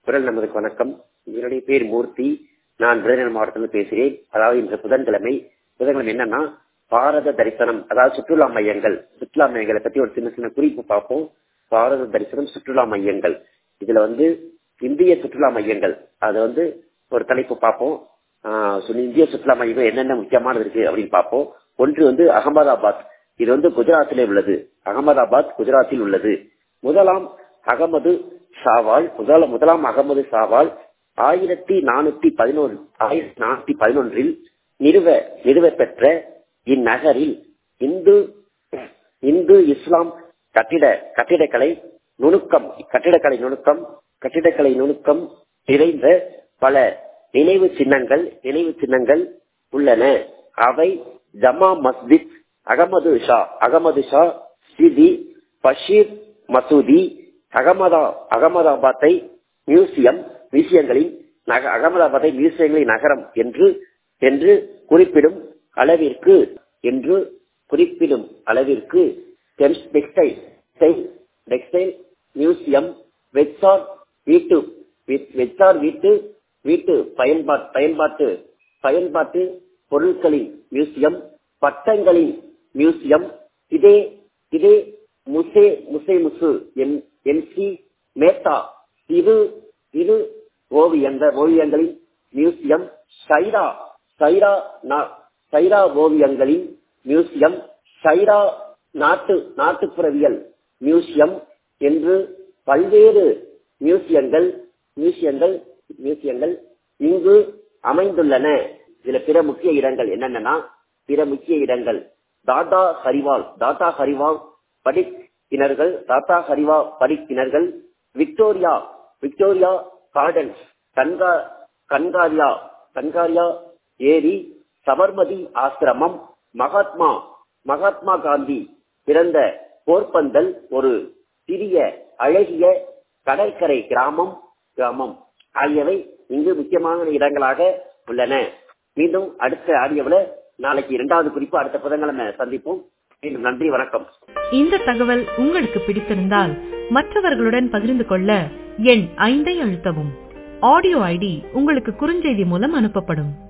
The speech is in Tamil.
குரல் நமதுக்கு வணக்கம் என்னுடைய பேர் மூர்த்தி நான் விருதுநகர் மாவட்டத்தில் பேசுகிறேன் அதாவது இன்று புதன்கிழமை புதன்கிழமை என்னன்னா பாரத தரிசனம் அதாவது சுற்றுலா மையங்கள் சுற்றுலா மையங்களை பத்தி ஒரு சின்ன சின்ன குறிப்பு பார்ப்போம் பாரத தரிசனம் சுற்றுலா மையங்கள் இதுல வந்து இந்திய சுற்றுலா மையங்கள் அது வந்து ஒரு தலைப்பு பார்ப்போம் ஆஹ் சொல்லி இந்திய சுற்றுலா மையங்கள் என்னென்ன முக்கியமானது இருக்கு அப்படின்னு பார்ப்போம் ஒன்று வந்து அகமதாபாத் இது வந்து குஜராத்திலே உள்ளது அகமதாபாத் குஜராத்தில் உள்ளது முதலாம் அகமது சாவால் முதல முதலாம் அகமது சாவால் ஆயிரத்தி நானூத்தி பதினொன்று ஆயிரத்தி நானூத்தி பதினொன்றில் நிறுவ நிறுவ பெற்ற இந்நகரில் இந்து இந்து இஸ்லாம் கட்டிட கட்டிடக்கலை நுணுக்கம் கட்டிடக்கலை நுணுக்கம் கட்டிடக்கலை நுணுக்கம் நிறைந்த பல நினைவு சின்னங்கள் நினைவு சின்னங்கள் உள்ளன அவை ஜமா மஸ்ஜித் அகமது ஷா அகமது ஷா சிதி பஷீர் மசூதி அகமதா அகமதாபாத்தை மியூசியம் மியூசியங்களின் நக அகமதாபாத்தை மியூசியங்களின் நகரம் என்று என்று குறிப்பிடும் அளவிற்கு என்று குறிப்பிடும் அளவிற்கு டெக்ஸ்டைல் டெக்ஸ்டைல் மியூசியம் வெச்சார் வீட்டு வெச்சார் வீட்டு வீட்டு பயன்பாட்டு பயன்பாட்டு பயன்பாட்டு பொருட்களின் மியூசியம் பட்டங்களின் மியூசியம் இதே இதே முசே முசே முசு என் சி மேத்தா இரு இரு ஓவியங்கள் ஓவியங்களின் மியூசியம் சைரா சைரா சைரா ஓவியங்களின் மியூசியம் சைரா நாட்டு நாட்டுப்புறவியல் மியூசியம் என்று பல்வேறு மியூசியங்கள் மியூசியங்கள் மியூசியங்கள் இங்கு அமைந்துள்ளன இதுல பிற முக்கிய இடங்கள் என்னென்னா பிற முக்கிய இடங்கள் தாத்தா ஹரிவால் தாத்தா ஹரிவால் படிப்பினர்கள் தாத்தா ஹரிவா படிப்பினர்கள் விக்டோரியா விக்டோரியா கார்டன்ஸ் கன்கா கன்காரியா கன்காரியா ஏரி சபர்மதி ஆசிரமம் மகாத்மா மகாத்மா காந்தி பிறந்த போர்பந்தல் ஒரு சிறிய அழகிய கடற்கரை கிராமம் கிராமம் ஆகியவை இங்கு முக்கியமான இடங்களாக உள்ளன மீண்டும் அடுத்த ஆடியோவில் நாளைக்கு இரண்டாவது குறிப்பு அடுத்த புதன்கிழமை சந்திப்போம் மீண்டும் நன்றி வணக்கம் இந்த தகவல் உங்களுக்கு பிடித்திருந்தால் மற்றவர்களுடன் பகிர்ந்து கொள்ள எண் ஐந்தை அழுத்தவும் ஆடியோ ஐடி உங்களுக்கு குறுஞ்செய்தி மூலம் அனுப்பப்படும்